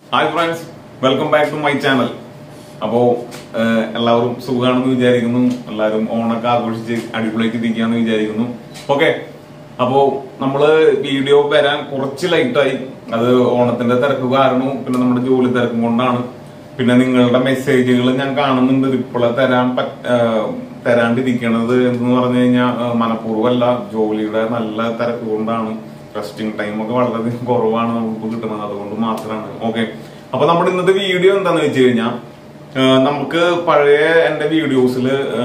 Hi friends welcome back to my channel അപ്പോ ഏഹ്, എല്ലാവരും സുഖമാണെന്ന് വിചാരിക്കുന്നു എല്ലാവരും ഓണൊക്കെ ആഘോഷിച്ച് അടിപൊളിയായിട്ട് ഇരിക്കുകയാണെന്ന് വിചാരിക്കുന്നു ഓക്കെ അപ്പോ നമ്മള് വീഡിയോ വരാൻ കുറച്ച് ലൈറ്റായി അത് ഓണത്തിന്റെ തിരക്ക് കാരണവും പിന്നെ നമ്മുടെ ജോലി തിരക്കും കൊണ്ടാണ് പിന്നെ നിങ്ങളുടെ മെസ്സേജുകൾ ഞാൻ കാണുന്നുണ്ട് റിപ്ലൈ തരാൻ പറ്റ- ഏഹ്, തരാണ്ടിരിക്കണത് എന്ന് പറഞ്ഞു കഴിഞ്ഞാൽ മനഃപൂർവ്വമല്ല ജോലിയുടെ നല്ല തിരക്ക് കൊണ്ടാണ് റെസ്റ്റിംഗ് ടൈം ഒക്കെ വളരെയധികം കുറവാണ് നമുക്ക് കിട്ടുന്നത് അതുകൊണ്ട് മാത്രമാണ് ഓക്കെ അപ്പൊ നമ്മുടെ ഇന്നത്തെ വീഡിയോ എന്താന്ന് വെച്ച് കഴിഞ്ഞാൽ നമുക്ക് പഴയ എന്റെ വീഡിയോസിൽ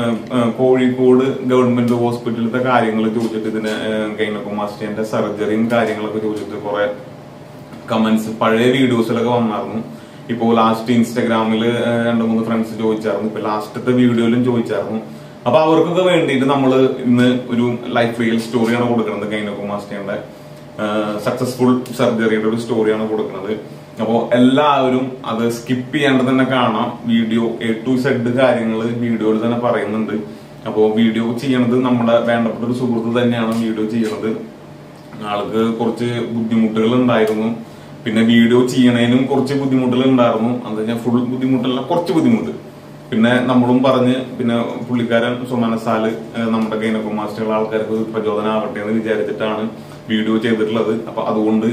കോഴിക്കോട് ഗവൺമെന്റ് ഹോസ്പിറ്റലിലത്തെ കാര്യങ്ങൾ ചോദിച്ചിട്ട് ഇതിന് ഗൈനക്കോമാസ്റ്റിന്റെ സർജറിയും കാര്യങ്ങളൊക്കെ ചോദിച്ചിട്ട് കുറെ കമന്റ്സ് പഴയ വീഡിയോസിലൊക്കെ വന്നായിരുന്നു ഇപ്പോ ലാസ്റ്റ് ഇൻസ്റ്റാഗ്രാമിൽ രണ്ട് മൂന്ന് ഫ്രണ്ട്സ് ചോദിച്ചായിരുന്നു ഇപ്പൊ ലാസ്റ്റത്തെ വീഡിയോയിലും ചോദിച്ചായിരുന്നു അപ്പൊ അവർക്കൊക്കെ വേണ്ടിയിട്ട് നമ്മൾ ഇന്ന് ഒരു ലൈഫ് റിയൽ സ്റ്റോറിയാണ് കൊടുക്കുന്നത് ഗൈനക്കോമാസ്റ്റിയുടെ സക്സസ്ഫുൾ സർജറിയുടെ ഒരു സ്റ്റോറിയാണ് കൊടുക്കുന്നത് അപ്പോൾ എല്ലാവരും അത് സ്കിപ്പ് ചെയ്യാണ്ട് തന്നെ കാണാം വീഡിയോ എ ടു സെഡ് കാര്യങ്ങൾ വീഡിയോയിൽ തന്നെ പറയുന്നുണ്ട് അപ്പോൾ വീഡിയോ ചെയ്യണത് നമ്മുടെ വേണ്ടപ്പെട്ട ഒരു സുഹൃത്ത് തന്നെയാണ് വീഡിയോ ചെയ്യണത് ആൾക്ക് കുറച്ച് ബുദ്ധിമുട്ടുകൾ ഉണ്ടായിരുന്നു പിന്നെ വീഡിയോ ചെയ്യണേനും കുറച്ച് ബുദ്ധിമുട്ടുകൾ ഉണ്ടായിരുന്നു അത് ഞാൻ ഫുൾ ബുദ്ധിമുട്ടല്ല കുറച്ച് ബുദ്ധിമുട്ട് പിന്നെ നമ്മളും പറഞ്ഞ് പിന്നെ പുള്ളിക്കാരൻ സുമനസാല് ഏഹ് നമ്മുടെ ഗൈനക്കോമാസ്റ്റുള്ള ആൾക്കാർക്ക് ഒരു പ്രചോദനമാവട്ടെ എന്ന് വിചാരിച്ചിട്ടാണ് വീഡിയോ ചെയ്തിട്ടുള്ളത് അപ്പൊ അതുകൊണ്ട്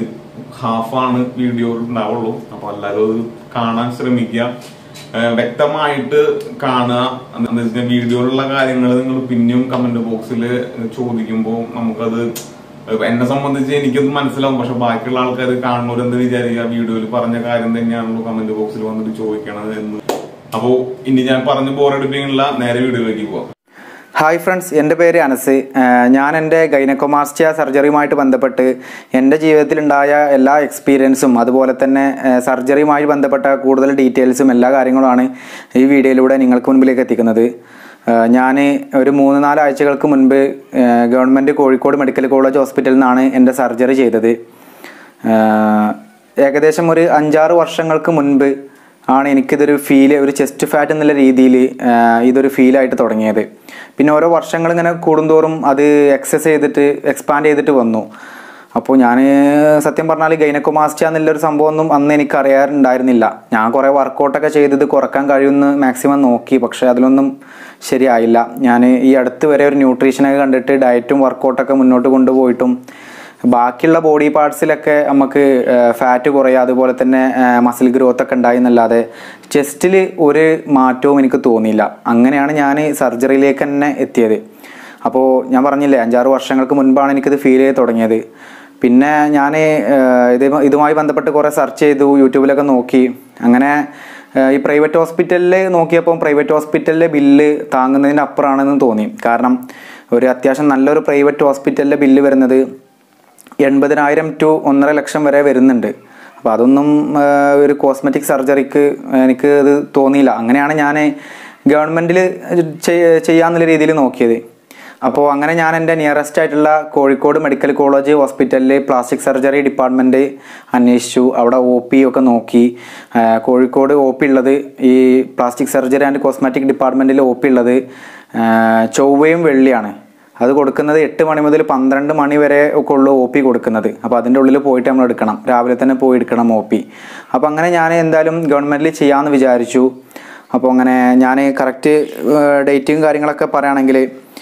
ഹാഫാണ് വീഡിയോ ഉണ്ടാവുള്ളൂ അപ്പൊ എല്ലാവരും അത് കാണാൻ ശ്രമിക്കുക ഏഹ് വ്യക്തമായിട്ട് കാണുക എന്താ വെച്ചാൽ വീഡിയോയിലുള്ള കാര്യങ്ങൾ നിങ്ങൾ പിന്നെയും കമന്റ് ബോക്സിൽ ചോദിക്കുമ്പോൾ നമുക്കത് എന്നെ സംബന്ധിച്ച് എനിക്കത് മനസ്സിലാവും പക്ഷെ ബാക്കിയുള്ള ആൾക്കാർ കാണുന്നവരെന്ത് വിചാരിക്കുക വീഡിയോയിൽ പറഞ്ഞ കാര്യം തന്നെയാണല്ലോ കമന്റ് ബോക്സിൽ വന്നിട്ട് ചോദിക്കണത് എന്ന് അപ്പോ ഇനി ഞാൻ പറഞ്ഞ് ബോറടിപ്പിക്കുന്നില്ല നേരെ വീഡിയോയിലേക്ക് പോവാം ഹായ് ഫ്രണ്ട്സ് എൻ്റെ പേര് അനസ് ഏഹ് ഞാൻ എൻ്റെ ഗൈനക്കോമാസ്റ്റിയ സർജറിയുമായിട്ട് ബന്ധപ്പെട്ട് എൻ്റെ ജീവിതത്തിലുണ്ടായ എല്ലാ എക്സ്പീരിയൻസും അതുപോലെ തന്നെ ഏഹ് സർജറിയുമായി ബന്ധപ്പെട്ട കൂടുതൽ ഡീറ്റെയിൽസും എല്ലാ കാര്യങ്ങളുമാണ് ഈ വീഡിയോയിലൂടെ നിങ്ങൾക്ക് മുൻപിലേക്ക് എത്തിക്കുന്നത് ഞാൻ ഒരു മൂന്ന് നാല് ആഴ്ചകൾക്ക് മുൻപ് ഏഹ് ഗവൺമെൻറ് കോഴിക്കോട് മെഡിക്കൽ കോളേജ് ഹോസ്പിറ്റലിൽ നിന്നാണ് എൻ്റെ സർജറി ചെയ്തത് ഏഹ് ഏകദേശം ഒരു അഞ്ചാറ് വർഷങ്ങൾക്ക് മുൻപ് ആണ് എനിക്കിതൊരു ഫീൽ ഒരു ചെസ്റ്റ് ഫാറ്റ് എന്നുള്ള രീതിയിൽ ഇതൊരു ഫീലായിട്ട് തുടങ്ങിയത് പിന്നെ ഓരോ വർഷങ്ങൾ ഇങ്ങനെ കൂടുന്തോറും അത് എക്സസ് ചെയ്തിട്ട് എക്സ്പാൻഡ് ചെയ്തിട്ട് വന്നു അപ്പോൾ ഞാൻ സത്യം പറഞ്ഞാൽ ഗൈനക്കോമാസ്റ്റിയ എന്നുള്ളൊരു സംഭവമൊന്നും അന്ന് എനിക്ക് അറിയാറുണ്ടായിരുന്നില്ല ഞാൻ കുറേ വർക്കൗട്ടൊക്കെ ചെയ്തത് കുറക്കാൻ കഴിയുമെന്ന് മാക്സിമം നോക്കി പക്ഷേ അതിലൊന്നും ശരിയായില്ല ഞാൻ ഈ അടുത്ത് വരെ ഒരു ന്യൂട്രീഷനൊക്കെ കണ്ടിട്ട് ഡയറ്റും വർക്കൗട്ടൊക്കെ മുന്നോട്ട് കൊണ്ടുപോയിട്ടും ബാക്കിയുള്ള ബോഡി പാർട്സിലൊക്കെ നമുക്ക് ഫാറ്റ് കുറയുക അതുപോലെ തന്നെ മസിൽ ഗ്രോത്ത് ഒക്കെ ഉണ്ടായി എന്നല്ലാതെ ചെസ്റ്റിൽ ഒരു മാറ്റവും എനിക്ക് തോന്നിയില്ല അങ്ങനെയാണ് ഞാൻ സർജറിയിലേക്ക് തന്നെ എത്തിയത് അപ്പോൾ ഞാൻ പറഞ്ഞില്ലേ അഞ്ചാറ് വർഷങ്ങൾക്ക് മുൻപാണ് എനിക്കിത് ഫീൽ ചെയ്ത് തുടങ്ങിയത് പിന്നെ ഞാൻ ഇത് ഇതുമായി ബന്ധപ്പെട്ട് കുറേ സെർച്ച് ചെയ്തു യൂട്യൂബിലൊക്കെ നോക്കി അങ്ങനെ ഏഹ് ഈ പ്രൈവറ്റ് ഹോസ്പിറ്റലിൽ നോക്കിയപ്പോൾ പ്രൈവറ്റ് ഹോസ്പിറ്റലിലെ ബില്ല് താങ്ങുന്നതിന് അപ്പുറമാണെന്ന് തോന്നി കാരണം ഒരു അത്യാവശ്യം നല്ലൊരു പ്രൈവറ്റ് ഹോസ്പിറ്റലിലെ ബില്ല് വരുന്നത് എൺപതിനായിരം ടു ഒന്നര ലക്ഷം വരെ വരുന്നുണ്ട് അപ്പോൾ അതൊന്നും ആ, ഒരു കോസ്മെറ്റിക് സർജറിക്ക് എനിക്ക് ഇത് തോന്നിയില്ല അങ്ങനെയാണ് ഞാൻ ഗവൺമെൻറ്റിൽ ചെയ്യാന്നുള്ള രീതിയിൽ നോക്കിയത് അപ്പോൾ അങ്ങനെ ഞാൻ എൻ്റെ നിയറസ്റ്റ് ആയിട്ടുള്ള കോഴിക്കോട് മെഡിക്കൽ കോളേജ് ഹോസ്പിറ്റലിൽ പ്ലാസ്റ്റിക് സർജറി ഡിപ്പാർട്ട്മെൻറ്റ് അന്വേഷിച്ചു അവിടെ ഒ പി ഒക്കെ നോക്കി ആ, കോഴിക്കോട് ഒ പി ഉള്ളത് ഈ പ്ലാസ്റ്റിക് സർജറി ആൻഡ് കോസ്മെറ്റിക് ഡിപ്പാർട്ട്മെൻറ്റിൽ ഒ പി ഉള്ളത് ആ, ചൊവ്വയും വെള്ളിയാണ് അത് കൊടുക്കുന്നത് എട്ട് മണി മുതൽ പന്ത്രണ്ട് മണി വരെ ഒക്കെ ഉള്ളു ഒ പി കൊടുക്കുന്നത് അപ്പോൾ അതിൻ്റെ ഉള്ളിൽ പോയിട്ട് നമ്മൾ എടുക്കണം രാവിലെ തന്നെ പോയി എടുക്കണം ഒ പി അപ്പോൾ അങ്ങനെ ഞാൻ എന്തായാലും ഗവൺമെൻറ്റിൽ ചെയ്യാമെന്ന് വിചാരിച്ചു അപ്പോൾ അങ്ങനെ ഞാൻ കറക്റ്റ് ഡേറ്റും കാര്യങ്ങളൊക്കെ പറയുകയാണെങ്കിൽ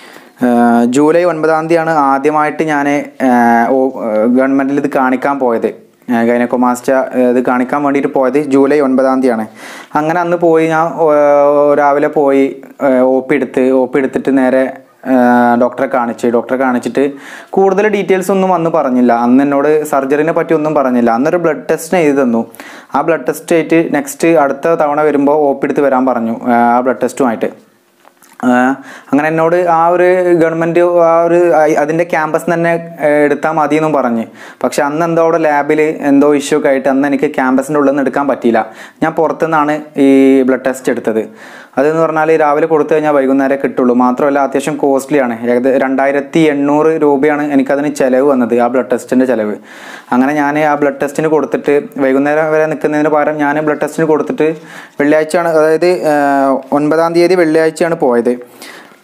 ജൂലൈ ഒൻപതാം തീയതിയാണ് ആദ്യമായിട്ട് ഞാൻ ഗവൺമെൻറ്റിൽ ഇത് കാണിക്കാൻ പോയത് ഗൈനക്കോമാസ്റ്റ ഇത് കാണിക്കാൻ വേണ്ടിയിട്ട് പോയത് ജൂലൈ ഒൻപതാം തീയതിയാണ് അങ്ങനെ അന്ന് പോയി ഞാൻ ഏഹ്, രാവിലെ പോയി ഒ പി എടുത്ത് ഒ പി എടുത്തിട്ട് നേരെ ഏഹ്, ഡോക്ടറെ കാണിച്ച് ഡോക്ടറെ കാണിച്ചിട്ട് കൂടുതൽ ഡീറ്റെയിൽസ് ഒന്നും അന്ന് പറഞ്ഞില്ല അന്ന് എന്നോട് സർജറിനെ പറ്റി ഒന്നും പറഞ്ഞില്ല അന്നൊരു ബ്ലഡ് ടെസ്റ്റ് എഴുതി തന്നു ആ ബ്ലഡ് ടെസ്റ്റ് ആയിട്ട് നെക്സ്റ്റ് അടുത്ത തവണ വരുമ്പോൾ ഒ പി എടുത്ത് വരാൻ പറഞ്ഞു ഏഹ്, ആ ബ്ലഡ് ടെസ്റ്റുമായിട്ട് ആഹ് അങ്ങനെ എന്നോട് ആ ഒരു ഗവൺമെൻറ് ആ ഒരു അ- അതിൻ്റെ ക്യാമ്പസ് തന്നെ ഏഹ്, എടുത്താൽ മതി എന്നും പറഞ്ഞ് പക്ഷെ അന്ന് എന്തോ അവിടെ ലാബിൽ എന്തോ ഇഷ്യൂ ഒക്കെ ആയിട്ട് അന്ന് എനിക്ക് ക്യാമ്പസിൻ്റെ ഉള്ളിൽ നിന്ന് എടുക്കാൻ പറ്റിയില്ല ഞാൻ പുറത്തുനിന്നാണ് ഈ ബ്ലഡ് ടെസ്റ്റ് എടുത്തത് അതെന്ന് പറഞ്ഞാൽ രാവിലെ കൊടുത്തു കഴിഞ്ഞാൽ വൈകുന്നേരം കിട്ടുള്ളൂ മാത്രമല്ല അത്യാവശ്യം കോസ്റ്റ്ലിയാണ് ഏകദേശം രണ്ടായിരത്തി എണ്ണൂറ് രൂപയാണ് എനിക്കതിന് ചിലവ് വന്നത് ആ ബ്ലഡ് ടെസ്റ്റിൻ്റെ ചിലവ് അങ്ങനെ ഞാൻ ആ ബ്ലഡ് ടെസ്റ്റിന് കൊടുത്തിട്ട് വൈകുന്നേരം വരെ നിൽക്കുന്നതിന് പകരം ഞാൻ ബ്ലഡ് ടെസ്റ്റിന് കൊടുത്തിട്ട് വെള്ളിയാഴ്ചയാണ് അതായത് ആഹ്, ഒൻപതാം തീയതി വെള്ളിയാഴ്ചയാണ് പോയത്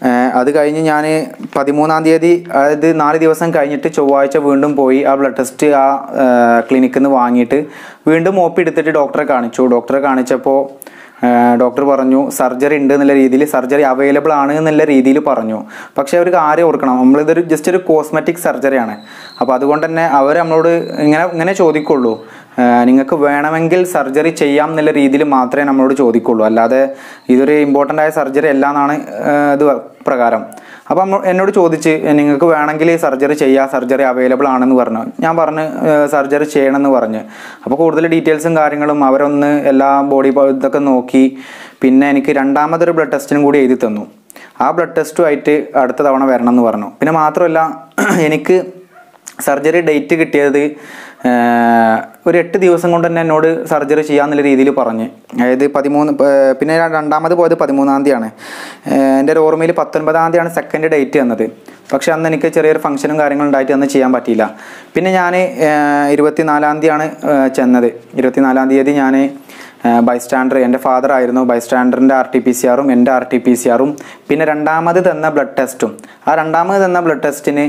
ഏഹ് അത് കഴിഞ്ഞ് ഞാൻ പതിമൂന്നാം തീയതി അതായത് നാല് ദിവസം കഴിഞ്ഞിട്ട് ചൊവ്വാഴ്ച വീണ്ടും പോയി ആ ബ്ലഡ് ടെസ്റ്റ് ആ ക്ലിനിക്കിൽ നിന്ന് വാങ്ങിയിട്ട് വീണ്ടും ഒ പി എടുത്തിട്ട് ഡോക്ടറെ കാണിച്ചു ഡോക്ടറെ കാണിച്ചപ്പോൾ ഡോക്ടർ പറഞ്ഞു സർജറി ഉണ്ട് എന്നുള്ള രീതിയിൽ സർജറി അവൈലബിൾ ആണ് എന്നുള്ള രീതിയിൽ പറഞ്ഞു പക്ഷേ ഒരു കാര്യം ഓർക്കണം നമ്മളിതൊരു ജസ്റ്റ് ഒരു കോസ്മെറ്റിക് സർജറിയാണ് അപ്പോൾ അതുകൊണ്ട് തന്നെ അവർ നമ്മളോട് ഇങ്ങനെ ഇങ്ങനെ ചോദിക്കുള്ളൂ നിങ്ങൾക്ക് വേണമെങ്കിൽ സർജറി ചെയ്യാം എന്നുള്ള രീതിയിൽ മാത്രമേ നമ്മളോട് ചോദിക്കുള്ളൂ അല്ലാതെ ഇതൊരു ഇമ്പോർട്ടൻ്റ് ആയ സർജറി അല്ല എന്നാണ് ഇത് പ്രകാരം അപ്പം അമ്മ എന്നോട് ചോദിച്ച് നിങ്ങൾക്ക് വേണമെങ്കിൽ സർജറി ചെയ്യാം സർജറി അവൈലബിൾ ആണെന്ന് പറഞ്ഞു ഞാൻ പറഞ്ഞ് സർജറി ചെയ്യണമെന്ന് പറഞ്ഞ് അപ്പോൾ കൂടുതൽ ഡീറ്റെയിൽസും കാര്യങ്ങളും അവരൊന്ന് എല്ലാ ബോഡി ഇതൊക്കെ നോക്കി പിന്നെ എനിക്ക് രണ്ടാമതൊരു ബ്ലഡ് ടെസ്റ്റിനും കൂടി എഴുതി തന്നു ആ ബ്ലഡ് ടെസ്റ്റുമായിട്ട് അടുത്ത തവണ വരണം എന്ന് പറഞ്ഞു പിന്നെ മാത്രമല്ല എനിക്ക് സർജറി ഡേറ്റ് കിട്ടിയത് ഏഹ്, ഒരു എട്ട് ദിവസം കൊണ്ട് തന്നെ എന്നോട് സർജറി ചെയ്യാന്നുള്ള രീതിയിൽ പറഞ്ഞ് അതായത് പതിമൂന്ന് ഏഹ്, പിന്നെ ഞാൻ രണ്ടാമത് പോയത് പതിമൂന്നാം തീയതിയാണ് ഏഹ്, എൻ്റെ ഒരു ഓർമ്മയിൽ പത്തൊൻപതാം തീയതിയാണ് സെക്കൻഡ് ഡേറ്റ് തന്നത് പക്ഷെ അന്ന് എനിക്ക് ചെറിയൊരു ഫംഗ്ഷനും കാര്യങ്ങളും ഉണ്ടായിട്ട് അന്ന് ചെയ്യാൻ പറ്റിയില്ല പിന്നെ ഞാൻ ഇരുപത്തിനാലാം തീയതിയാണ് ഏഹ്, ചെന്നത് ഇരുപത്തിനാലാം തീയതി ഞാൻ ബൈസ്റ്റാൻഡർ എൻ്റെ ഫാദർ ആയിരുന്നു ബൈസ്റ്റാൻഡറിൻ്റെ ആർ ടി പി സി ആറും എൻ്റെ ആർ ടി പി സി ആറും പിന്നെ രണ്ടാമത് തന്ന ബ്ലഡ് ടെസ്റ്റും ആ രണ്ടാമത് തന്ന ബ്ലഡ് ടെസ്റ്റിന്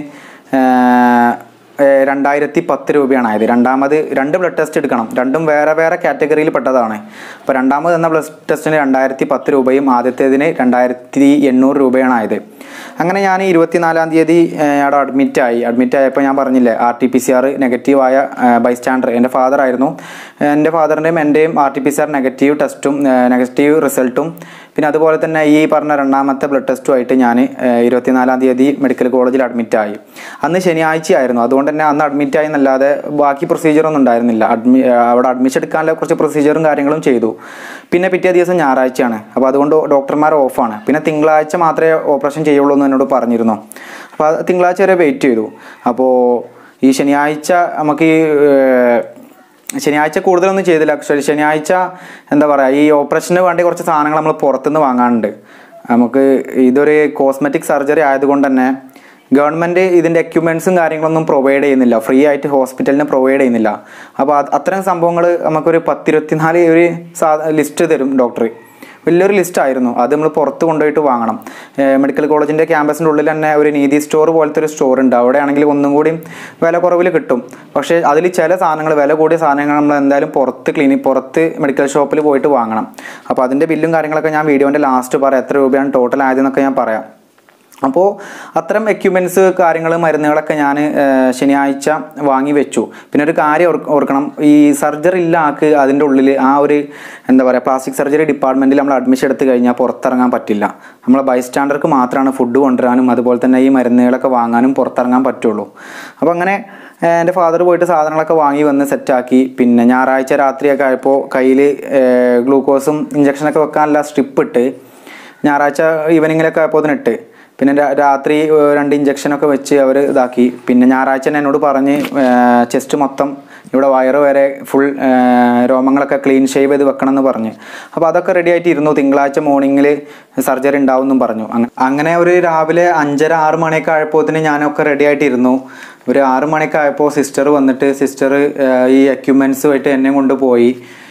രണ്ടായിരത്തി പത്ത് രൂപയാണ് ആയത് രണ്ടാമത് രണ്ട് ബ്ലഡ് ടെസ്റ്റ് എടുക്കണം രണ്ടും വേറെ വേറെ കാറ്റഗറിയിൽ പെട്ടതാണ് അപ്പോൾ രണ്ടാമത് തന്ന ബ്ലഡ് ടെസ്റ്റിന് രണ്ടായിരത്തി പത്ത് രൂപയും ആദ്യത്തേതിന് രണ്ടായിരത്തി എണ്ണൂറ് രൂപയാണ് ആയത് അങ്ങനെ ഞാൻ ഇരുപത്തിനാലാം തീയതി ഏഹ്, അവിടെ അഡ്മിറ്റായി അഡ്മിറ്റ് ആയപ്പോൾ ഞാൻ പറഞ്ഞില്ലേ R T P C R നെഗറ്റീവായ ബൈസ്റ്റാൻഡർ എൻ്റെ ഫാദർ ആയിരുന്നു എൻ്റെ ഫാദറിൻ്റെയും എൻ്റെയും R T P C R negative ടെസ്റ്റും നെഗറ്റീവ് റിസൾട്ടും പിന്നെ അതുപോലെ തന്നെ ഈ പറഞ്ഞ രണ്ടാമത്തെ ബ്ലഡ് ടെസ്റ്റുമായിട്ട് ഞാൻ ഇരുപത്തിനാലാം തീയതി മെഡിക്കൽ കോളേജിൽ അഡ്മിറ്റായി അന്ന് ശനിയാഴ്ച ആയിരുന്നു അതുകൊണ്ട് തന്നെ അന്ന് അഡ്മിറ്റായി എന്നല്ലാതെ ബാക്കി പ്രൊസീജിയറൊന്നും ഉണ്ടായിരുന്നില്ല അഡ്മി അവിടെ അഡ്മിഷൻ എടുക്കാനുള്ള കുറച്ച് പ്രൊസീജിയറും കാര്യങ്ങളും ചെയ്തു പിന്നെ പിറ്റേ ദിവസം ഞായറാഴ്ചയാണ് അപ്പോൾ അതുകൊണ്ട് ഡോക്ടർമാർ ഓഫാണ് പിന്നെ തിങ്കളാഴ്ച മാത്രമേ ഓപ്പറേഷൻ ചെയ്യുള്ളൂ എന്ന് എന്നോട് പറഞ്ഞിരുന്നു അപ്പോൾ അത് തിങ്കളാഴ്ച വരെ വെയിറ്റ് ചെയ്തു അപ്പോൾ ഈ ശനിയാഴ്ച നമുക്ക് ഈ ഏഹ്, ശനിയാഴ്ച കൂടുതലൊന്നും ചെയ്തില്ല പക്ഷേ ശനിയാഴ്ച എന്താ പറയുക ഈ ഓപ്പറേഷന് വേണ്ടി കുറച്ച് സാധനങ്ങൾ നമ്മൾ പുറത്തുനിന്ന് വാങ്ങാനുണ്ട് നമുക്ക് ഇതൊരു കോസ്മെറ്റിക് സർജറി ആയതുകൊണ്ട് തന്നെ ഗവൺമെൻറ് ഇതിൻ്റെ എക്യുപ്മെൻസും കാര്യങ്ങളൊന്നും പ്രൊവൈഡ് ചെയ്യുന്നില്ല ഫ്രീ ആയിട്ട് ഹോസ്പിറ്റലിന് പ്രൊവൈഡ് ചെയ്യുന്നില്ല അപ്പോൾ അത് അത്തരം സംഭവങ്ങൾ നമുക്കൊരു പത്തിരുപത്തിനാല് ഒരു സാ ലിസ്റ്റ് തരും ഡോക്ടർ വലിയൊരു ലിസ്റ്റ് ആയിരുന്നു അത് നമ്മൾ പുറത്ത് കൊണ്ടുപോയിട്ട് വാങ്ങണം ഏഹ് മെഡിക്കൽ കോളേജിൻ്റെ ക്യാമ്പസിൻ്റെ ഉള്ളിൽ തന്നെ ഒരു നീതി സ്റ്റോർ പോലത്തെ ഒരു സ്റ്റോർ ഉണ്ട് അവിടെയാണെങ്കിൽ ഒന്നും കൂടി വില കുറവിൽ കിട്ടും പക്ഷേ അതിൽ ചില സാധനങ്ങൾ വില കൂടിയ സാധനങ്ങൾ നമ്മൾ എന്തായാലും പുറത്ത് ക്ലിനിക് പുറത്ത് മെഡിക്കൽ ഷോപ്പിൽ പോയിട്ട് വാങ്ങണം അപ്പോൾ അതിൻ്റെ ബില്ലും കാര്യങ്ങളൊക്കെ ഞാൻ വീഡിയോൻ്റെ ലാസ്റ്റ് പറയാം എത്ര രൂപയാണ് ടോട്ടൽ ആയതെന്നൊക്കെ ഞാൻ പറയാം അപ്പോൾ അത്തരം എക്യുപ്മെൻറ്റ്സ് കാര്യങ്ങൾ മരുന്നുകളൊക്കെ ഞാൻ ശനിയാഴ്ച വാങ്ങി വെച്ചു പിന്നെ ഒരു കാര്യം ഓർ- ഓർക്കണം ഈ സർജറി ഇല്ല ആൾക്ക് അതിൻ്റെ ഉള്ളിൽ ആ ഒരു എന്താ പറയുക പ്ലാസ്റ്റിക് സർജറി ഡിപ്പാർട്ട്മെൻറ്റിൽ നമ്മൾ അഡ്മിഷൻ എടുത്ത് കഴിഞ്ഞാൽ പുറത്തിറങ്ങാൻ പറ്റില്ല നമ്മളെ ബൈസ്റ്റാൻഡർക്ക് മാത്രമാണ് ഫുഡ് കൊണ്ടുവരാനും അതുപോലെ തന്നെ ഈ മരുന്നുകളൊക്കെ വാങ്ങാനും പുറത്തിറങ്ങാൻ പറ്റുള്ളൂ അപ്പോൾ അങ്ങനെ ഏഹ്, എൻ്റെ ഫാദർ പോയിട്ട് സാധനങ്ങളൊക്കെ വാങ്ങി വന്ന് സെറ്റാക്കി പിന്നെ ഞായറാഴ്ച രാത്രിയൊക്കെ ആയപ്പോൾ കയ്യിൽ ഗ്ലൂക്കോസും ഇഞ്ചക്ഷനൊക്കെ വെക്കാനുള്ള സ്ട്രിപ്പ് ഇട്ട് ഞായറാഴ്ച ഈവനിങ്ങിലൊക്കെ ആയപ്പോൾ ഇട്ട് പിന്നെ രാ- രാത്രി ഏഹ്, രണ്ട് ഇഞ്ചക്ഷനൊക്കെ വെച്ച് അവർ ഇതാക്കി പിന്നെ ഞായറാഴ്ച തന്നെ എന്നോട് പറഞ്ഞ് ചെസ്റ്റ് മൊത്തം ഇവിടെ വയറ് വരെ ഫുൾ രോമങ്ങളൊക്കെ ക്ലീൻ ഷേവ് ചെയ്ത് വെക്കണം എന്ന് പറഞ്ഞ് അപ്പോൾ അതൊക്കെ റെഡി ആയിട്ട് ഇരുന്നു തിങ്കളാഴ്ച മോർണിംഗിൽ സർജറി ഉണ്ടാവും എന്നും പറഞ്ഞു അങ്ങ- അങ്ങനെ ഒരു രാവിലെ അഞ്ചര ആറ് മണിയൊക്കെ ആയപ്പോഴത്തേന് ഞാനൊക്കെ റെഡി ആയിട്ട് ഇരുന്നു ഒരു ആറ് മണിയൊക്കെ ആയപ്പോൾ സിസ്റ്റർ വന്നിട്ട് സിസ്റ്റർ ഈ എക്യുപ്മെൻസുമായിട്ട് എന്നെ കൊണ്ട് പോയി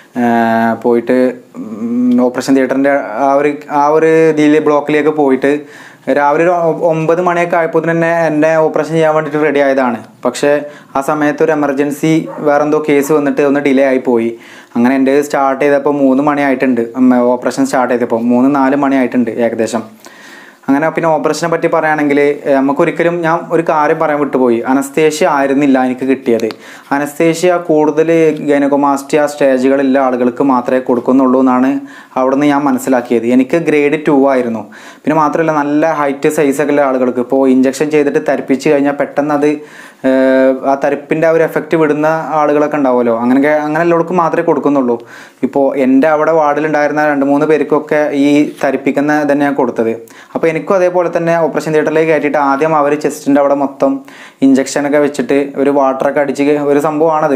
ഏഹ് പോയിട്ട് ഓപ്പറേഷൻ തിയേറ്ററിൻ്റെ ആ ഒരു ആ ഒരു ഇതിൽ ബ്ലോക്കിലേക്ക് പോയിട്ട് രാവിലെ ഒരു ഒ- ഒമ്പത് മണിയൊക്കെ ആയപ്പോൾ തന്നെ എന്നെ ഓപ്പറേഷൻ ചെയ്യാൻ വേണ്ടിയിട്ട് റെഡി ആയതാണ് പക്ഷേ ആ സമയത്ത് ഒരു എമർജൻസി വേറെ എന്തോ കേസ് വന്നിട്ട് ഒന്ന് ഡിലേ ആയി പോയി അങ്ങനെ എൻ്റെ സ്റ്റാർട്ട് ചെയ്തപ്പോൾ മൂന്ന് മണി ആയിട്ടുണ്ട് ഓപ്പറേഷൻ സ്റ്റാർട്ട് ചെയ്തപ്പോൾ മൂന്ന് നാല് മണി ആയിട്ടുണ്ട് ഏകദേശം അങ്ങനെ പിന്നെ ഓപ്പറേഷനെ പറ്റി പറയുകയാണെങ്കിൽ നമുക്കൊരിക്കലും ഞാൻ ഒരു കാര്യം പറയാൻ വിട്ടുപോയി അനസ്തേഷ്യ ആയിരുന്നില്ല എനിക്ക് കിട്ടിയത് അനസ്തേഷ്യ കൂടുതൽ ഗൈനക്കോമാസ്റ്റിയ സ്റ്റേജുകളിലുള്ള ആളുകൾക്ക് മാത്രമേ കൊടുക്കുന്നുള്ളൂ എന്നാണ് അവിടെ നിന്ന് ഞാൻ മനസ്സിലാക്കിയത് എനിക്ക് ഗ്രേഡ് ടു ആയിരുന്നു പിന്നെ മാത്രമല്ല നല്ല ഹൈറ്റ് സൈസൊക്കെ ഉള്ള ആളുകൾക്ക് ഇപ്പോൾ ഇഞ്ചക്ഷൻ ചെയ്തിട്ട് തരിപ്പിച്ച് കഴിഞ്ഞാൽ പെട്ടെന്ന് അത് ഏഹ്, ആ തരിപ്പിൻ്റെ ആ ഒരു എഫക്റ്റ് വിടുന്ന ആളുകളൊക്കെ ഉണ്ടാവുമല്ലോ അങ്ങനെ അങ്ങനെയുള്ളവർക്ക് മാത്രമേ കൊടുക്കുന്നുള്ളൂ ഇപ്പോൾ എൻ്റെ അവിടെ വാർഡിലുണ്ടായിരുന്ന രണ്ട് മൂന്ന് പേർക്കൊക്കെ ഈ തരിപ്പിക്കുന്ന തന്നെയാണ് കൊടുത്തത് അപ്പോൾ എനിക്കും അതേപോലെ തന്നെ ഓപ്പറേഷൻ തിയേറ്ററിലേക്ക് കയറ്റിയിട്ട് ആദ്യം അവർ ചെസ്റ്റിൻ്റെ അവിടെ മൊത്തം ഇഞ്ചക്ഷനൊക്കെ വെച്ചിട്ട് ഒരു വാട്ടറൊക്കെ അടിച്ച് ഒരു സംഭവമാണത്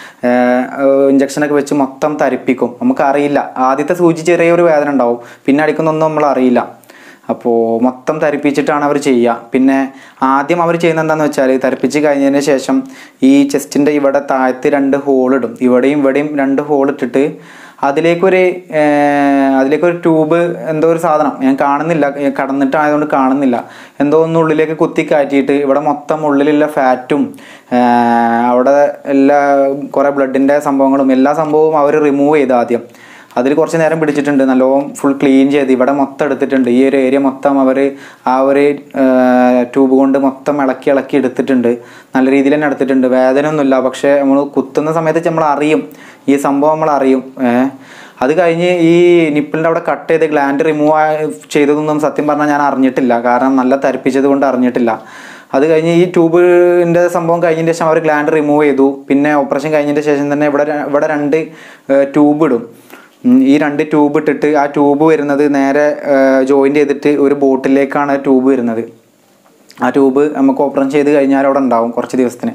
ഇഞ്ചക്ഷനൊക്കെ വെച്ച് മൊത്തം തരിപ്പിക്കും നമുക്കറിയില്ല ആദ്യത്തെ സൂചി ചെറിയൊരു വേദന ഉണ്ടാവും പിന്നെ അടിക്കുന്നൊന്നും നമ്മൾ അറിയില്ല അപ്പോൾ മൊത്തം തരിപ്പിച്ചിട്ടാണ് അവർ ചെയ്യുക പിന്നെ ആദ്യം അവർ ചെയ്യുന്നത് എന്താണെന്ന് വെച്ചാൽ തരിപ്പിച്ച് കഴിഞ്ഞതിന് ശേഷം ഈ ചെസ്റ്റിൻ്റെ ഇവിടെ താഴത്ത് രണ്ട് ഹോൾ ഇടും ഇവിടെയും ഇവിടെയും രണ്ട് ഹോൾ ഇട്ടിട്ട് അതിലേക്കൊരു ഏർ, അതിലേക്കൊരു ട്യൂബ് എന്തോ ഒരു സാധനം ഞാൻ കാണുന്നില്ല ഏർ കടന്നിട്ടായതുകൊണ്ട് കാണുന്നില്ല എന്തോ ഒന്ന് ഉള്ളിലേക്ക് കുത്തി കയറ്റിയിട്ട് ഇവിടെ മൊത്തം ഉള്ളിലുള്ള ഫാറ്റും അവിടെ എല്ലാ കുറേ ബ്ലഡിൻ്റെ സംഭവങ്ങളും എല്ലാ സംഭവവും അവർ റിമൂവ് ചെയ്ത് ആദ്യം അതിൽ കുറച്ച് നേരം പിടിച്ചിട്ടുണ്ട് നല്ലോണം ഫുൾ ക്ലീൻ ചെയ്ത് ഇവിടെ മൊത്തം എടുത്തിട്ടുണ്ട് ഈ ഒരു ഏരിയ മൊത്തം അവർ ആ ഒരു ട്യൂബ് കൊണ്ട് മൊത്തം ഇളക്കി ഇളക്കി എടുത്തിട്ടുണ്ട് നല്ല രീതിയിൽ തന്നെ എടുത്തിട്ടുണ്ട് വേദന ഒന്നുമില്ല പക്ഷേ നമ്മൾ കുത്തുന്ന സമയത്ത് നമ്മൾ അറിയും ഈ സംഭവം നമ്മൾ അറിയും ഏഹ് അത് കഴിഞ്ഞ് ഈ നിപ്പിളിൻ്റെ അവിടെ കട്ട് ചെയ്ത് ഗ്ലാൻഡ് റിമൂവ് ചെയ്തതൊന്നും സത്യം പറഞ്ഞാൽ ഞാൻ അറിഞ്ഞിട്ടില്ല കാരണം നല്ല തരിപ്പിച്ചത് കൊണ്ട് അറിഞ്ഞിട്ടില്ല അത് കഴിഞ്ഞ് ഈ ട്യൂബിൻ്റെ സംഭവം കഴിഞ്ഞതിന് ശേഷം അവർ ഗ്ലാൻഡ് റിമൂവ് ചെയ്തു പിന്നെ ഓപ്പറേഷൻ കഴിഞ്ഞതിന് ശേഷം തന്നെ ഇവിടെ ര- ഇവിടെ രണ്ട് ട്യൂബ് ഇടും ഉം, ഈ രണ്ട് ട്യൂബ് ഇട്ടിട്ട് ആ ട്യൂബ് വരുന്നത് നേരെ ജോയിൻ്റ് ചെയ്തിട്ട് ഒരു ബോട്ടിലേക്കാണ് ട്യൂബ് വരുന്നത് ആ ട്യൂബ് നമുക്ക് ഓപ്പറേഷൻ ചെയ്ത് കഴിഞ്ഞാൽ അവിടെ ഉണ്ടാവും കുറച്ച് ദിവസത്തിന്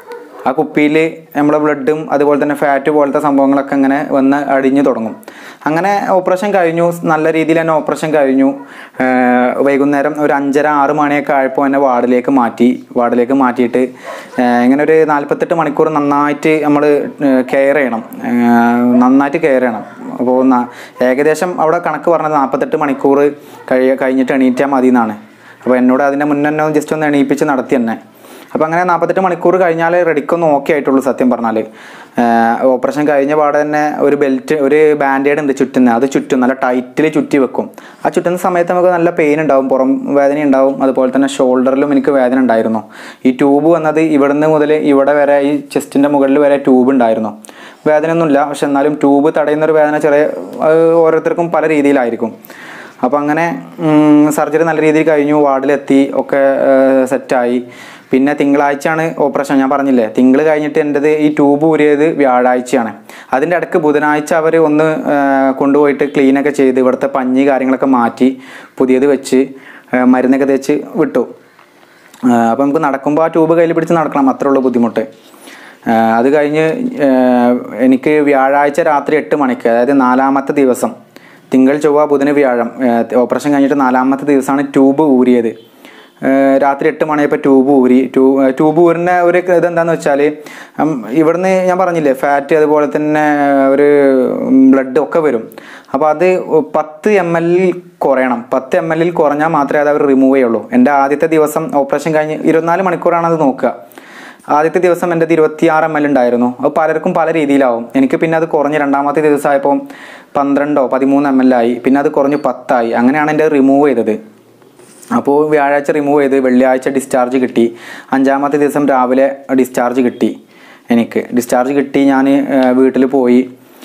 ആ കുപ്പിയിൽ നമ്മളെ ബ്ലഡും അതുപോലെ തന്നെ ഫാറ്റ് പോലത്തെ സംഭവങ്ങളൊക്കെ ഇങ്ങനെ വന്ന് അടിഞ്ഞു തുടങ്ങും അങ്ങനെ ഓപ്പറേഷൻ കഴിഞ്ഞു നല്ല രീതിയിൽ തന്നെ ഓപ്പറേഷൻ കഴിഞ്ഞു ഏർ വൈകുന്നേരം ഒരു അഞ്ചര ആറ് മണിയൊക്കെ ആയപ്പോൾ എന്നെ വാർഡിലേക്ക് മാറ്റി വാർഡിലേക്ക് മാറ്റിയിട്ട് ഏർ ഇങ്ങനെ ഒരു നാൽപ്പത്തെട്ട് മണിക്കൂർ നന്നായിട്ട് നമ്മൾ കെയർ ചെയ്യണം ഏർ നന്നായിട്ട് കെയർ ചെയ്യണം അപ്പോൾ ന- ഏകദേശം അവിടെ കണക്ക് പറഞ്ഞത് നാൽപ്പത്തെട്ട് മണിക്കൂർ കഴിയ കഴിഞ്ഞിട്ട് എണീറ്റാൽ മതി എന്നാണ് അപ്പോൾ എന്നോട് അതിൻ്റെ മുന്നേ തന്നെ ജസ്റ്റ് ഒന്ന് എണീപ്പിച്ച് നടത്തി തന്നെ അപ്പോൾ അങ്ങനെ നാൽപ്പത്തെട്ട് മണിക്കൂർ കഴിഞ്ഞാൽ റെഡിക്കൊന്ന് ഓക്കെ ആയിട്ടുള്ളൂ സത്യം പറഞ്ഞാൽ ഓപ്പറേഷൻ കഴിഞ്ഞ പാടെ തന്നെ ഒരു ബെൽറ്റ് ഒരു ബാൻഡേഡ് ഉണ്ട് ചുറ്റുന്നത് അത് ചുറ്റും നല്ല ടൈറ്റിൽ ചുറ്റി വെക്കും ആ ചുറ്റുന്ന സമയത്ത് നമുക്ക് നല്ല പെയിൻ ഉണ്ടാവും പുറം വേദന ഉണ്ടാവും അതുപോലെ തന്നെ ഷോൾഡറിലും എനിക്ക് വേദന ഉണ്ടായിരുന്നു ഈ ട്യൂബ് വന്നത് ഇവിടുന്ന് മുതൽ ഇവിടെ വരെ ഈ ചെസ്റ്റിൻ്റെ മുകളിൽ വരെ ട്യൂബ് ഉണ്ടായിരുന്നു വേദനയൊന്നുമില്ല പക്ഷെ എന്നാലും ട്യൂബ് തടയുന്ന ഒരു വേദന ചെറിയ അത് ഓരോരുത്തർക്കും പല രീതിയിലായിരിക്കും അപ്പോൾ അങ്ങനെ സർജറി നല്ല രീതിയിൽ കഴിഞ്ഞു വാർഡിലെത്തി ഒക്കെ സെറ്റായി പിന്നെ തിങ്കളാഴ്ചയാണ് ഓപ്പറേഷൻ ഞാൻ പറഞ്ഞില്ലേ തിങ്കൾ കഴിഞ്ഞിട്ട് എൻ്റെത് ഈ ട്യൂബ് ഊരിയത് വ്യാഴാഴ്ചയാണ് അതിൻ്റെ ഇടയ്ക്ക് ബുധനാഴ്ച അവർ ഒന്ന് ആ, കൊണ്ടുപോയിട്ട് ക്ലീനൊക്കെ ചെയ്ത് ഇവിടുത്തെ പഞ്ഞി കാര്യങ്ങളൊക്കെ മാറ്റി പുതിയത് വെച്ച് ആ, മരുന്നൊക്കെ തേച്ച് വിട്ടു അപ്പോൾ നമുക്ക് നടക്കുമ്പോൾ ആ ട്യൂബ് കയ്യിൽ പിടിച്ച് നടക്കണം അത്രേ ഉള്ളൂ ബുദ്ധിമുട്ട് ആ, അത് കഴിഞ്ഞ് ആ, എനിക്ക് വ്യാഴാഴ്ച രാത്രി എട്ട് മണിക്ക് അതായത് നാലാമത്തെ ദിവസം തിങ്കൾ ചൊവ്വ ബുധന് വ്യാഴം ആ, ഓപ്പറേഷൻ കഴിഞ്ഞിട്ട് നാലാമത്തെ ദിവസമാണ് ട്യൂബ് ഊരിയത് ആ, രാത്രി എട്ട് മണിയപ്പോൾ ട്യൂബ് ഊരി ട്യൂ ട്യൂബ് ഊരിൻ്റെ ഒരു ഇതെന്താണെന്ന് വെച്ചാൽ ഇവിടുന്ന് ഞാൻ പറഞ്ഞില്ലേ ഫാറ്റ് അതുപോലെ തന്നെ ഒരു ബ്ലഡ് ഒക്കെ വരും അപ്പോൾ അത് പത്ത് എം എൽ കുറയണം പത്ത് എം എല്ലിൽ കുറഞ്ഞാൽ മാത്രമേ അത് അവർ റിമൂവ് ചെയ്യുള്ളൂ എൻ്റെ ആദ്യത്തെ ദിവസം ഓപ്പറേഷൻ കഴിഞ്ഞ് ഇരുപത്തിനാല് മണിക്കൂറാണ് അത് നോക്കുക ആദ്യത്തെ ദിവസം എൻ്റെ ഇരുപത്തിയാറ് എം എൽ ഉണ്ടായിരുന്നു അത് പലർക്കും പല രീതിയിലാവും എനിക്ക് പിന്നെ അത് കുറഞ്ഞ് രണ്ടാമത്തെ ദിവസമായപ്പോൾ പന്ത്രണ്ടോ പതിമൂന്ന് എം എൽ ആയി പിന്നെ അത് കുറഞ്ഞ് പത്തായി അങ്ങനെയാണ് എൻ്റെ റിമൂവ് ചെയ്തത് അപ്പോൾ വ്യാഴാഴ്ച റിമൂവ് ചെയ്ത് വെള്ളിയാഴ്ച ഡിസ്ചാർജ് കിട്ടി അഞ്ചാമത്തെ ദിവസം രാവിലെ ഡിസ്ചാർജ് കിട്ടി എനിക്ക് ഡിസ്ചാർജ് കിട്ടി ഞാൻ വീട്ടിൽ പോയി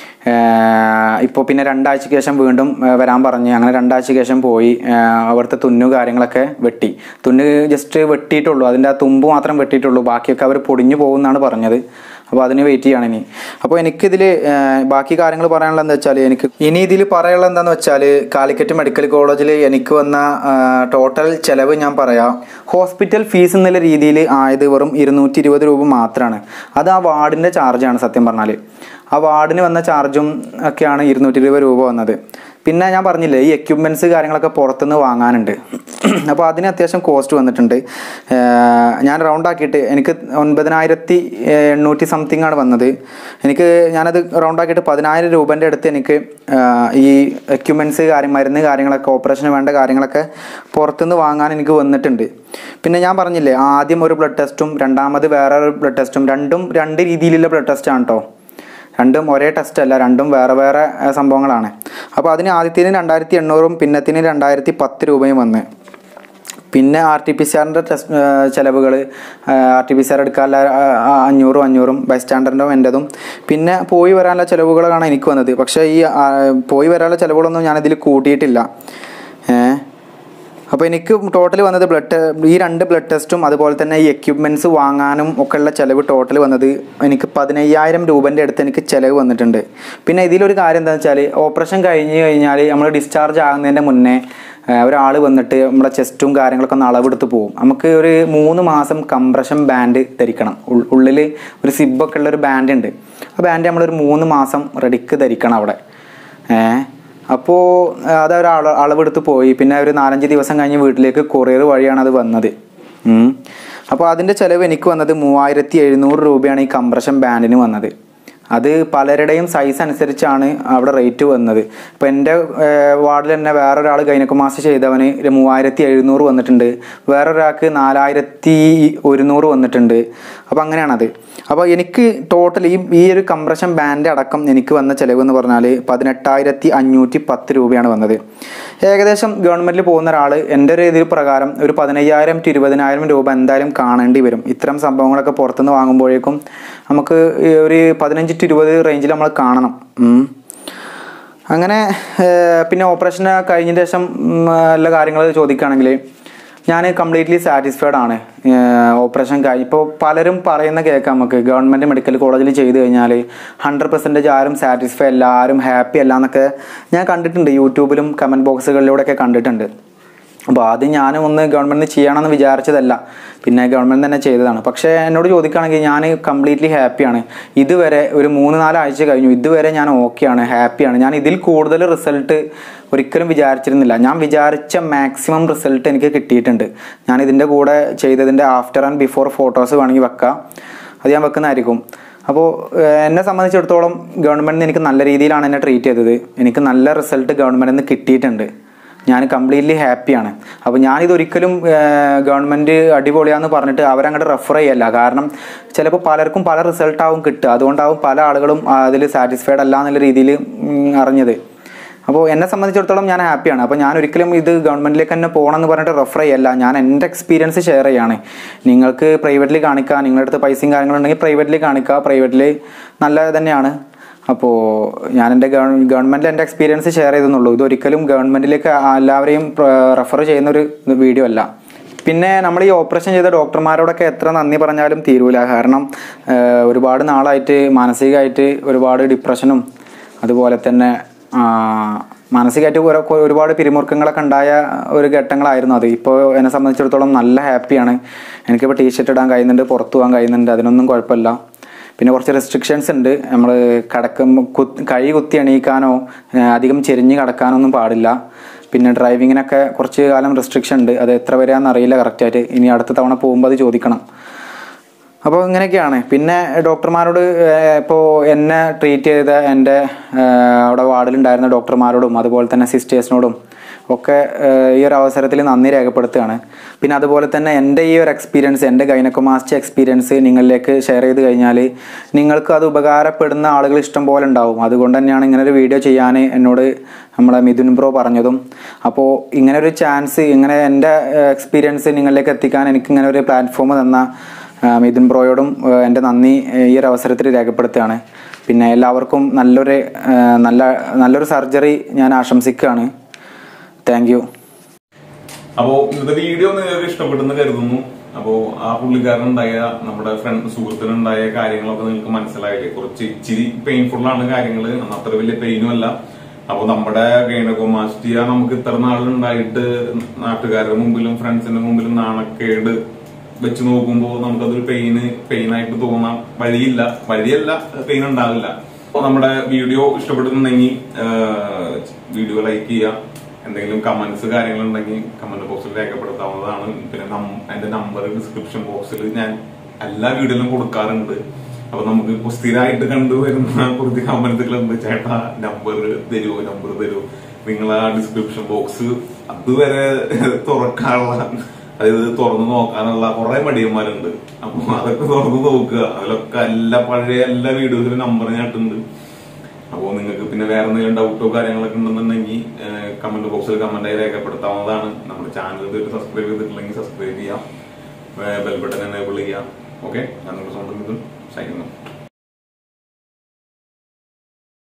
ഇപ്പോൾ പിന്നെ രണ്ടാഴ്ചയ്ക്ക് ശേഷം വീണ്ടും ആ, വരാൻ പറഞ്ഞ് അങ്ങനെ രണ്ടാഴ്ചയ്ക്ക് ശേഷം പോയി ആ, അവിടുത്തെ തുന്നു കാര്യങ്ങളൊക്കെ വെട്ടി തുന്ന് ജസ്റ്റ് വെട്ടിയിട്ടുള്ളൂ അതിൻ്റെ ആ തുമ്പ് മാത്രം വെട്ടിയിട്ടുള്ളൂ ബാക്കിയൊക്കെ അവർ പൊടിഞ്ഞു പോകുമെന്നാണ് പറഞ്ഞത് അപ്പോൾ അതിന് വെയിറ്റ് ചെയ്യാണ് ഇനി അപ്പോൾ എനിക്കിതിൽ ബാക്കി കാര്യങ്ങൾ പറയാനുള്ളത് എന്താ വെച്ചാൽ എനിക്ക് ഇനി ഇതിൽ പറയാനുള്ളത് എന്താണെന്ന് വെച്ചാൽ കാലിക്കറ്റ് മെഡിക്കൽ കോളേജിൽ എനിക്ക് വന്ന ടോട്ടൽ ചിലവ് ഞാൻ പറയാം ഹോസ്പിറ്റൽ ഫീസ് എന്നുള്ള രീതിയിൽ ആയത് വെറും ഇരുന്നൂറ്റി ഇരുപത് രൂപ മാത്രമാണ് അത് ആ വാർഡിൻ്റെ ചാർജാണ് സത്യം പറഞ്ഞാൽ ആ വാർഡിന് വന്ന ചാർജും ഒക്കെയാണ് ഇരുന്നൂറ്റി ഇരുപത് രൂപ വന്നത് പിന്നെ ഞാൻ പറഞ്ഞില്ലേ ഈ എക്യുപ്മെൻറ്റ്സ് കാര്യങ്ങളൊക്കെ പുറത്തുനിന്ന് വാങ്ങാനുണ്ട് അപ്പോൾ അതിന് അത്യാവശ്യം കോസ്റ്റ് വന്നിട്ടുണ്ട് ഏർ ഞാൻ റൗണ്ട് ആക്കിയിട്ട് എനിക്ക് ഒൻപതിനായിരത്തി എണ്ണൂറ്റി സംതിങ് ആണ് വന്നത് എനിക്ക് ഞാനത് റൗണ്ട് ആക്കിയിട്ട് പതിനായിരം രൂപേൻ്റെ അടുത്ത് എനിക്ക് ഏർ ഈ എക്യുപ്മെൻറ്റ്സ് കാര്യം മരുന്ന് കാര്യങ്ങളൊക്കെ ഓപ്പറേഷന് വേണ്ട കാര്യങ്ങളൊക്കെ പുറത്തുനിന്ന് വാങ്ങാൻ എനിക്ക് വന്നിട്ടുണ്ട് പിന്നെ ഞാൻ പറഞ്ഞില്ലേ ആദ്യം ഒരു ബ്ലഡ് ടെസ്റ്റും രണ്ടാമത് വേറെ ഒരു ബ്ലഡ് ടെസ്റ്റും രണ്ടും രണ്ട് രീതിയിലുള്ള ബ്ലഡ് ടെസ്റ്റാണ് കേട്ടോ രണ്ടും ഒരേ ടെസ്റ്റ് അല്ല രണ്ടും വേറെ വേറെ ഏഹ്, സംഭവങ്ങളാണ് അപ്പോൾ അതിന് ആദ്യത്തിന് രണ്ടായിരത്തി എണ്ണൂറും പിന്നത്തിന് രണ്ടായിരത്തി പത്ത് രൂപയും വന്ന് പിന്നെ ആർ ടി പി സി ആറിൻ്റെ ടെസ്റ്റ് ചിലവുകൾ R T P C R എടുക്കാനുള്ള ആ, ആ, അഞ്ഞൂറും അഞ്ഞൂറും ബൈ സ്റ്റാൻഡറിൻ്റെ എൻ്റെതും പിന്നെ പോയി വരാനുള്ള ചിലവുകളാണ് എനിക്ക് വന്നത് പക്ഷേ ഈ ആ, പോയി വരാനുള്ള ചിലവുകളൊന്നും ഞാനതിൽ കൂട്ടിയിട്ടില്ല ഏഹ് അപ്പോൾ എനിക്ക് ടോട്ടൽ വന്നത് ബ്ലഡ് ഈ രണ്ട് ബ്ലഡ് ടെസ്റ്റും അതുപോലെ തന്നെ ഈ എക്യുപ്മെൻറ്റ്സ് വാങ്ങാനും ഒക്കെ ഉള്ള ചിലവ് ടോട്ടൽ വന്നത് എനിക്ക് പതിനയ്യായിരം രൂപൻ്റെ അടുത്ത് എനിക്ക് ചിലവ് വന്നിട്ടുണ്ട് പിന്നെ ഇതിലൊരു കാര്യം എന്താണെന്ന് വെച്ചാൽ ഓപ്പറേഷൻ കഴിഞ്ഞ് കഴിഞ്ഞാൽ നമ്മൾ ഡിസ്ചാർജ് ആകുന്നതിൻ്റെ മുന്നേ ഒരാൾ വന്നിട്ട് നമ്മളെ ചെസ്റ്റും കാര്യങ്ങളൊക്കെ ഒന്ന് അളവെടുത്ത് പോകും നമുക്ക് ഒരു മൂന്ന് മാസം കംപ്രഷൻ ബാൻഡ് ധരിക്കണം ഉൾ- ഉള്ളിൽ ഒരു സിബൊക്കെ ഉള്ള ഒരു ബാൻഡ് ഉണ്ട് ആ ബാൻഡ് നമ്മളൊരു മൂന്ന് മാസം റെഡിക്ക് ധരിക്കണം അവിടെ ഏഹ് അപ്പോൾ അത് ഒരു അള അളവെടുത്ത് പോയി പിന്നെ ഒരു നാലഞ്ച് ദിവസം കഴിഞ്ഞ് വീട്ടിലേക്ക് കൊറിയർ വഴിയാണ് അത് വന്നത് അപ്പോൾ അതിൻ്റെ ചിലവ് എനിക്ക് വന്നത് മൂവായിരത്തി എഴുന്നൂറ് രൂപയാണ് ഈ കംപ്രഷൻ ബാൻഡിന് വന്നത് അത് പലരുടെയും സൈസ് അനുസരിച്ചാണ് അവിടെ റേറ്റ് വന്നത് ഇപ്പോൾ എൻ്റെ വാർഡിൽ തന്നെ വേറൊരാൾ ഗൈനക്കോമാസ്റ്റർ ചെയ്തവന് ഒരു മൂവായിരത്തി എഴുന്നൂറ് വന്നിട്ടുണ്ട് വേറൊരാൾക്ക് നാലായിരത്തി ഒരുന്നൂറ് വന്നിട്ടുണ്ട് അപ്പോൾ അങ്ങനെയാണത് അപ്പോൾ എനിക്ക് ടോട്ടൽ ഈ ഈ ഒരു കംപ്രഷൻ ബാൻഡ് അടക്കം എനിക്ക് വന്ന ചിലവ് എന്ന് പറഞ്ഞാൽ പതിനെട്ടായിരത്തി അഞ്ഞൂറ്റി പത്ത് രൂപയാണ് വന്നത് ഏകദേശം ഗവൺമെൻറ്റിൽ പോകുന്ന ഒരാൾ എൻ്റെ ഒരു ഇതിൽ പ്രകാരം ഒരു പതിനയ്യായിരം ടു ഇരുപതിനായിരം രൂപ എന്തായാലും കാണേണ്ടി വരും ഇത്തരം സംഭവങ്ങളൊക്കെ പുറത്തുനിന്ന് വാങ്ങുമ്പോഴേക്കും നമുക്ക് ഈ ഒരു പതിനഞ്ച് ടു ഇരുപത് റേഞ്ചിൽ നമ്മൾ കാണണം ഉം. അങ്ങനെ ഏർ, പിന്നെ ഓപ്പറേഷൻ കഴിഞ്ഞതിന് ശേഷം ഉം, എല്ലാ കാര്യങ്ങൾ ചോദിക്കുകയാണെങ്കിൽ ഞാൻ കംപ്ലീറ്റ്ലി സാറ്റിസ്ഫൈഡ് ആണ് ഓപ്പറേഷൻ കഴിഞ്ഞ് ഇപ്പോൾ പലരും പറയുന്ന കേൾക്കാം നമുക്ക് ഗവൺമെൻറ് മെഡിക്കൽ കോളേജിൽ ചെയ്ത് കഴിഞ്ഞാൽ ഹൺഡ്രഡ് പെർസെൻറ്റേജ് ആരും സാറ്റിസ്ഫൈ അല്ല ആരും ഹാപ്പി അല്ല എന്നൊക്കെ ഞാൻ കണ്ടിട്ടുണ്ട് യൂട്യൂബിലും കമൻറ്റ് ബോക്സുകളിലൂടെയൊക്കെ കണ്ടിട്ടുണ്ട് അപ്പോൾ ആദ്യം ഞാനും ഒന്ന് ഗവൺമെൻറ് ചെയ്യണമെന്ന് വിചാരിച്ചതല്ല പിന്നെ ഗവൺമെൻറ് തന്നെ ചെയ്തതാണ് പക്ഷേ എന്നോട് ചോദിക്കുകയാണെങ്കിൽ ഞാൻ കംപ്ലീറ്റ്ലി ഹാപ്പിയാണ് ഇതുവരെ ഒരു മൂന്ന് നാലാഴ്ച കഴിഞ്ഞു ഇതുവരെ ഞാൻ ഓക്കെയാണ് ഹാപ്പിയാണ് ഞാൻ ഇതിൽ കൂടുതൽ റിസൾട്ട് ഒരിക്കലും വിചാരിച്ചിരുന്നില്ല ഞാൻ വിചാരിച്ച മാക്സിമം റിസൾട്ട് എനിക്ക് കിട്ടിയിട്ടുണ്ട് ഞാൻ ഇതിൻ്റെ കൂടെ ചെയ്തതിൻ്റെ ആഫ്റ്റർ ആൻഡ് ബിഫോർ ഫോട്ടോസ് വേണമെങ്കിൽ വെക്കാം അത് ഞാൻ വെക്കുന്നതായിരിക്കും അപ്പോൾ ഏഹ്, എന്നെ സംബന്ധിച്ചിടത്തോളം ഗവൺമെൻറ് എനിക്ക് നല്ല രീതിയിലാണ് എന്നെ ട്രീറ്റ് ചെയ്തത് എനിക്ക് നല്ല റിസൾട്ട് ഗവൺമെൻറ്റിൽ നിന്ന് കിട്ടിയിട്ടുണ്ട് ഞാൻ കംപ്ലീറ്റ്ലി ഹാപ്പിയാണ് അപ്പോൾ ഞാനിതൊരിക്കലും ഗവൺമെൻറ് അടിപൊളിയാന്ന് പറഞ്ഞിട്ട് അവരങ്ങോട്ട് റെഫർ ചെയ്യല്ല കാരണം ചിലപ്പോൾ പലർക്കും പല റിസൾട്ടാവും കിട്ടുക അതുകൊണ്ടാവും പല ആളുകളും അതിൽ സാറ്റിസ്ഫൈഡ് അല്ല എന്നുള്ള രീതിയിൽ അറിഞ്ഞത് അപ്പോൾ എന്നെ സംബന്ധിച്ചിടത്തോളം ഞാൻ ഹാപ്പിയാണ് അപ്പോൾ ഞാൻ ഒരിക്കലും ഇത് ഗവൺമെൻറ്റിലേക്ക് തന്നെ പോകണം എന്ന് പറഞ്ഞിട്ട് റെഫർ ചെയ്യല്ല ഞാൻ എൻ്റെ എക്സ്പീരിയൻസ് ഷെയർ ചെയ്യാണ് നിങ്ങൾക്ക് പ്രൈവറ്റിൽ കാണിക്കുക നിങ്ങളുടെ അടുത്ത് പൈസയും കാര്യങ്ങളുണ്ടെങ്കിൽ പ്രൈവറ്റിൽ കാണിക്കുക പ്രൈവറ്റിൽ നല്ല തന്നെയാണ് അപ്പോൾ ഞാൻ എൻ്റെ ഗവൺമെൻറ്റിൽ എൻ്റെ എക്സ്പീരിയൻസ് ഷെയർ ചെയ്തെന്നുള്ളൂ ഇതൊരിക്കലും ഗവൺമെൻറ്റിലേക്ക് എല്ലാവരെയും റെഫർ ചെയ്യുന്ന ഒരു വീഡിയോ അല്ല പിന്നെ നമ്മൾ ഈ ഓപ്പറേഷൻ ചെയ്ത ഡോക്ടർമാരോടൊക്കെ എത്ര നന്ദി പറഞ്ഞാലും തീരൂല കാരണം ഏഹ്, ഒരുപാട് നാളായിട്ട് മാനസികമായിട്ട് ഒരുപാട് ഡിപ്രഷനും അതുപോലെ തന്നെ ആ, മാനസികമായിട്ട് ഒരു- ഒരുപാട് പിരിമുറുക്കങ്ങളൊക്കെ ഉണ്ടായ ഒരു ഘട്ടങ്ങളായിരുന്നു അത് ഇപ്പോൾ എന്നെ സംബന്ധിച്ചിടത്തോളം നല്ല ഹാപ്പിയാണ് എനിക്കിപ്പോൾ ടീഷർട്ട് ഇടാൻ കഴിയുന്നുണ്ട് പുറത്തു പോകാൻ കഴിയുന്നുണ്ട് അതിനൊന്നും കുഴപ്പമില്ല പിന്നെ കുറച്ച് റെസ്ട്രിക്ഷൻസ് ഉണ്ട് നമ്മൾ കിടക്കുമ്പോൾ കുത്ത് കൈ കുത്തി എണീക്കാനോ ഏഹ് അധികം ചെരിഞ്ഞ് കിടക്കാനോ ഒന്നും പാടില്ല പിന്നെ ഡ്രൈവിങ്ങിനൊക്കെ കുറച്ച് കാലം റെസ്ട്രിക്ഷൻ ഉണ്ട് അത് എത്ര വരെയാണെന്ന് അറിയില്ല കറക്റ്റായിട്ട് ഇനി അടുത്ത തവണ പോകുമ്പോൾ അത് ചോദിക്കണം അപ്പോൾ ഇങ്ങനെയൊക്കെയാണ് പിന്നെ ഡോക്ടർമാരോട് ഇപ്പോൾ എന്നെ ട്രീറ്റ് ചെയ്ത എൻ്റെ ഏഹ്, അവിടെ വാർഡിലുണ്ടായിരുന്ന ഡോക്ടർമാരോടും അതുപോലെ തന്നെ സിസ്റ്റേഴ്സിനോടും ഒക്കെ ഏഹ്, ഈ ഒരു അവസരത്തിൽ നന്ദി രേഖപ്പെടുത്തുകയാണ് പിന്നെ അതുപോലെ തന്നെ എൻ്റെ ഈ ഒരു എക്സ്പീരിയൻസ് എൻ്റെ ഗൈനക്കോമാസ്റ്റർ എക്സ്പീരിയൻസ് നിങ്ങളിലേക്ക് ഷെയർ ചെയ്ത് കഴിഞ്ഞാൽ നിങ്ങൾക്ക് അത് ഉപകാരപ്പെടുന്ന ആളുകൾ ഇഷ്ടം പോലെ ഉണ്ടാവും അതുകൊണ്ട് തന്നെയാണ് ഇങ്ങനെ ഒരു വീഡിയോ ചെയ്യാൻ എന്നോട് നമ്മളെ മിഥുൻ ബ്രോ പറഞ്ഞതും അപ്പോൾ ഇങ്ങനെ ഒരു ചാൻസ് ഇങ്ങനെ എൻ്റെ എക്സ്പീരിയൻസ് നിങ്ങളിലേക്ക് എത്തിക്കാൻ എനിക്ക് ഇങ്ങനെ ഒരു പ്ലാറ്റ്ഫോം തന്ന ആ, മിഥുൻ ബ്രോയോടും ആ, എൻ്റെ നന്ദി ആ, ഈ ഒരു അവസരത്തിൽ രേഖപ്പെടുത്തുകയാണ് പിന്നെ എല്ലാവർക്കും നല്ലൊരു ആ, നല്ല നല്ലൊരു സർജറി ഞാൻ ആശംസിക്കുകയാണ് താങ്ക് യു അപ്പോ ഇന്നത്തെ വീഡിയോ നിങ്ങൾക്ക് ഇഷ്ടപ്പെട്ടെന്ന് കരുതുന്നു അപ്പോ ആ പുള്ളിക്കാരനുണ്ടായ നമ്മുടെ ഫ്രണ്ട് സുഹൃത്തിനുണ്ടായ കാര്യങ്ങളൊക്കെ നിങ്ങൾക്ക് മനസ്സിലായില്ലേ കുറച്ച് ഇച്ചിരി പെയിൻഫുൾ ആണ് കാര്യങ്ങൾ അത്ര വലിയ പെയിനും അല്ല അപ്പൊ നമ്മുടെ ഗൈനകോമാസ്റ്റിയ നമുക്ക് ഇത്ര നാളുണ്ടായിട്ട് നാട്ടുകാരുടെ മുമ്പിലും ഫ്രണ്ട്സിന്റെ മുമ്പിലും നാണക്കേട് വെച്ച് നോക്കുമ്പോൾ നമുക്കതൊരു പെയിന് പെയിനായിട്ട് തോന്നാം വഴിയില്ല വഴിയല്ല പെയിൻ ഉണ്ടാവില്ല അപ്പൊ നമ്മുടെ വീഡിയോ ഇഷ്ടപ്പെടുന്നുണ്ടെങ്കിൽ വീഡിയോ ലൈക്ക് ചെയ്യുക എന്തെങ്കിലും കമന്റ്സ് കാര്യങ്ങളുണ്ടെങ്കിൽ കമന്റ് ബോക്സിൽ രേഖപ്പെടുത്താവുന്നതാണ് പിന്നെ നം- അതിന്റെ നമ്പർ ഡിസ്ക്രിപ്ഷൻ ബോക്സിൽ ഞാൻ എല്ലാ വീഡിയോയിലും കൊടുക്കാറുണ്ട് അപ്പൊ നമുക്ക് ഇപ്പൊ സ്ഥിരമായിട്ട് കണ്ടുവരുന്ന കുറച്ച് കമന്റുകളുണ്ട് ചേട്ടാ നമ്പർ തരുമോ നമ്പർ തരുമോ നിങ്ങൾ ആ ഡിസ്ക്രിപ്ഷൻ ബോക്സ് അതുവരെ തുറക്കാനുള്ള അതായത് തുറന്നു നോക്കാനുള്ള കുറെ മടിയന്മാരുണ്ട് അപ്പൊ അതൊക്കെ തുറന്നു നോക്കുക അതിലൊക്കെ എല്ലാ പഴയ എല്ലാ വീഡിയോസിലും നമ്പർ ഞാട്ടുണ്ട് അപ്പോൾ നിങ്ങൾക്ക് പിന്നെ വേറെ എന്തെങ്കിലും ഡൗട്ടോ കാര്യങ്ങളൊക്കെ ഉണ്ടെന്നുണ്ടെങ്കിൽ കമന്റ് ബോക്സിൽ കമന്റായി രേഖപ്പെടുത്താവുന്നതാണ് നമ്മുടെ ചാനൽ ഇതുവരെ സബ്സ്ക്രൈബ് ചെയ്തിട്ടില്ലെങ്കിൽ സബ്സ്ക്രൈബ് ചെയ്യാം ബെൽ ബട്ടൺ എനേബിൾ ചെയ്യാം ഓക്കെ ഞാൻ നിങ്ങളുടെ സ്വന്തം ഇത് സൈൻ